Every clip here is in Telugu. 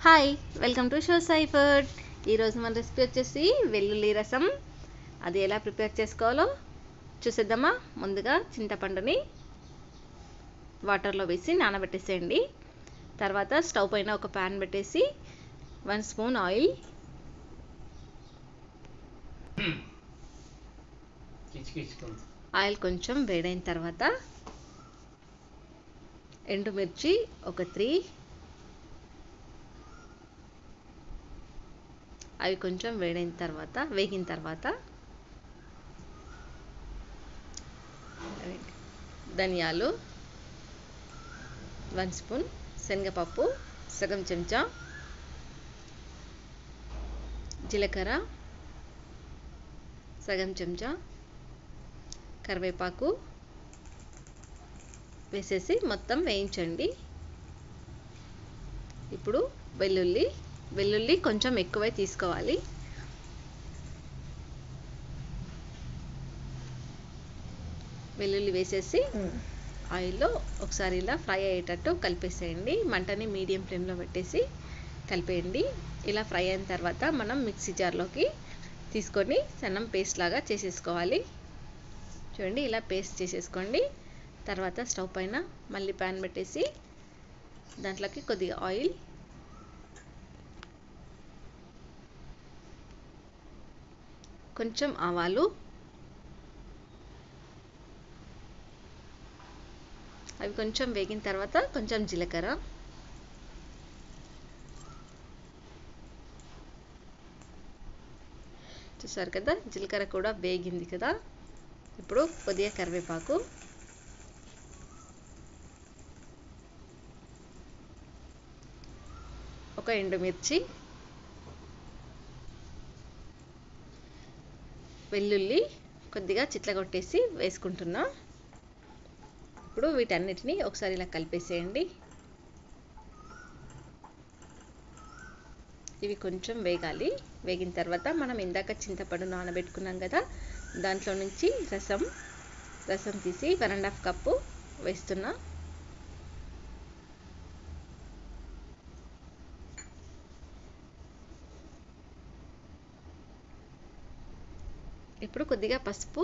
hi welcome to show Sai food ఈరోజు మన రెసిపీ వచ్చేసి వెల్లుల్లి రసం అది ఎలా ప్రిపేర్ చేసుకోవాలో చూసేద్దామా ముందుగా చింతపండుని వాటర్లో వేసి నానబెట్టేసేయండి తర్వాత స్టవ్ పైన ఒక ప్యాన్ పెట్టేసి వన్ స్పూన్ ఆయిల్ కిచ్కిచ్చుకుంది ఆయిల్ కొంచెం వేడైన తర్వాత ఎండుమిర్చి ఒక త్రీ అవి కొంచెం వేడైన తర్వాత వేగిన తర్వాత ధనియాలు వన్ స్పూన్ శనగపప్పు సగం చెంచా జీలకర్ర సగం చెంచా కరివేపాకు వేసేసి మొత్తం వేయించండి ఇప్పుడు వెల్లుల్లి వెల్లుల్లి కొంచెం ఎక్కువై తీసుకోవాలి వెల్లుల్లి వేసేసి ఆయిల్లో ఒకసారి ఇలా ఫ్రై అయ్యేటట్టు కలిపేసేయండి మంటని మీడియం ఫ్లేమ్లో పెట్టేసి కలిపేయండి ఇలా ఫ్రై అయిన తర్వాత మనం మిక్సీ జార్లోకి తీసుకొని సన్నం పేస్ట్ లాగా చేసేసుకోవాలి చూడండి ఇలా పేస్ట్ చేసేసుకోండి తర్వాత స్టవ్ పైన మళ్ళీ ప్యాన్ పెట్టేసి దాంట్లోకి కొద్దిగా ఆయిల్ కొంచెం ఆవాలు అవి కొంచెం వేగిన తర్వాత కొంచెం జీలకర్ర చూసారు కదా జీలకర్ర కూడా వేగింది కదా ఇప్పుడు కొద్దిగా కరివేపాకు ఒక ఎండుమిర్చి వెల్లుల్లి కొద్దిగా చిట్లగొట్టేసి వేసుకుంటున్నా ఇప్పుడు వీటన్నిటిని ఒకసారి ఇలా కలిపేసేయండి ఇవి కొంచెం వేగాలి వేగిన తర్వాత మనం ఇందాక చింతపండు నానబెట్టుకున్నాం కదా దాంట్లో నుంచి రసం రసం తీసి వన్ అండ్ హాఫ్ కప్పు వేస్తున్నా ఇప్పుడు కొద్దిగా పసుపు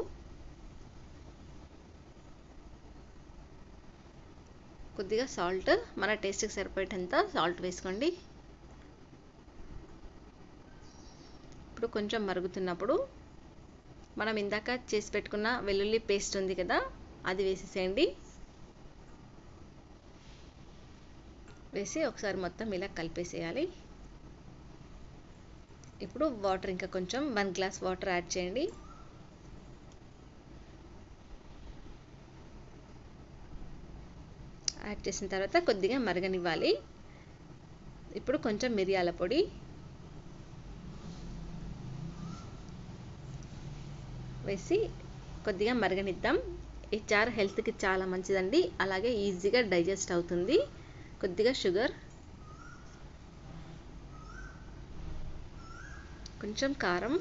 కొద్దిగా సాల్ట్ మన టేస్ట్కి సరిపోయేటంత సాల్ట్ వేసుకోండి ఇప్పుడు కొంచెం మరుగుతున్నప్పుడు మనం ఇందాక చేసి పెట్టుకున్న వెల్లుల్లి పేస్ట్ ఉంది కదా అది వేసేసేయండి వేసి ఒకసారి మొత్తం ఇలా కలిపేసేయాలి ఇప్పుడు వాటర్ ఇంకా కొంచెం వన్ గ్లాస్ వాటర్ యాడ్ చేయండి యాడ్ చేసిన తర్వాత కొద్దిగా మరగనివ్వాలి ఇప్పుడు కొంచెం మిరియాల పొడి వేసి కొద్దిగా మరగనిద్దాం ఈ చారు హెల్త్కి చాలా మంచిదండి అలాగే ఈజీగా డైజెస్ట్ అవుతుంది కొద్దిగా షుగర్ కొంచెం కారం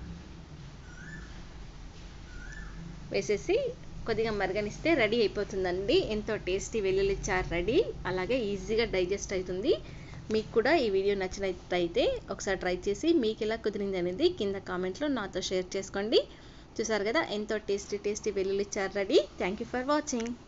వేసేసి కొద్దిగా మరగనిస్తే రెడీ అయిపోతుందండి ఎంతో టేస్టీ వెల్లుల్లి చారు రెడీ అలాగే ఈజీగా డైజెస్ట్ అవుతుంది మీకు కూడా ఈ వీడియో నచ్చినట్టయితే ఒకసారి ట్రై చేసి మీకు ఎలా కుదిరింది అనేది కింద కామెంట్లో నాతో షేర్ చేసుకోండి చూసారు కదా ఎంతో టేస్టీ టేస్టీ వెల్లుల్లి చారు ready thank you for watching